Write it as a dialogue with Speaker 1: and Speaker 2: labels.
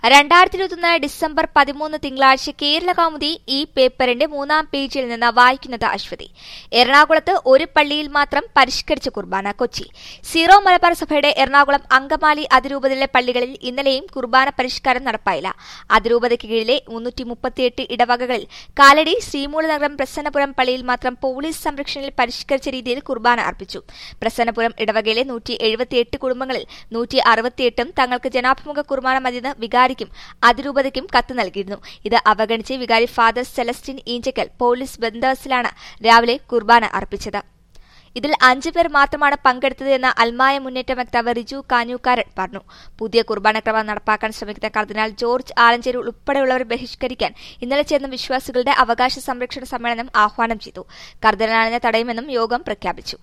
Speaker 1: രണ്ടായിരത്തി ഇരുപത്തൊന്ന് ഡിസംബർ പതിമൂന്ന് തിങ്കളാഴ്ച കേരള കൗമുദി ഈ പേപ്പറിന്റെ മൂന്നാം പേജിൽ നിന്ന് വായിക്കുന്നത് അശ്വതി എറണാകുളത്ത് ഒരു പള്ളിയിൽ മാത്രം പരിഷ്കരിച്ച കുർബാന കൊച്ചി സീറോ മലബാർ സഭയുടെ എറണാകുളം അങ്കമാലി അതിരൂപതയിലെ പള്ളികളിൽ ഇന്നലെയും കുർബാന പരിഷ്കാരം നടപ്പായില്ല അതിരൂപതയ്ക്ക് കീഴിലെ മുന്നൂറ്റി മുപ്പത്തിയെട്ട് ഇടവകകളിൽ കാലടി ശ്രീമൂലനഗരം പ്രസന്നപുരം പള്ളിയിൽ മാത്രം പോലീസ് സംരക്ഷണയിൽ പരിഷ്കരിച്ച രീതിയിൽ കുർബാന അർപ്പിച്ചു പ്രസന്നപുരം ഇടവകയിലെ നൂറ്റി എഴുപത്തിയെട്ട് കുടുംബങ്ങളിൽ നൂറ്റി അറുപത്തിയെട്ടും തങ്ങൾക്ക് ജനാഭിമുഖ കുർബാന മതിയെന്ന് വികാരിക്കും അതിരൂപതയ്ക്കും കത്ത് നൽകിയിരുന്നു ഇത് അവഗണിച്ച് വികാരി ഫാദർ സെലസ്റ്റിൻ ഈഞ്ചക്കൽ പോലീസ് ബന്ദോബസ്തിലാണ് രാവിലെ കുർബാന അർപ്പിച്ചത് ഇതിൽ അഞ്ചു പേർ മാത്രമാണ് പങ്കെടുത്തത് എന്ന് അൽമായ മുന്നേറ്റ വക്താവ് റിജു കാഞ്ഞൂക്കാരൻ പറഞ്ഞു പുതിയ കുർബാനക്രമം നടപ്പാക്കാൻ ശ്രമിക്കുന്ന കർദിനാൾ ജോർജ് ആലഞ്ചേരി ഉൾപ്പെടെയുള്ളവരെ ബഹിഷ്കരിക്കാൻ ഇന്നലെ ചേർന്ന വിശ്വാസികളുടെ അവകാശ സംരക്ഷണ സമ്മേളനം ആഹ്വാനം ചെയ്തു കർദിനാളിനെ തടയുമെന്നും യോഗം പ്രഖ്യാപിച്ചു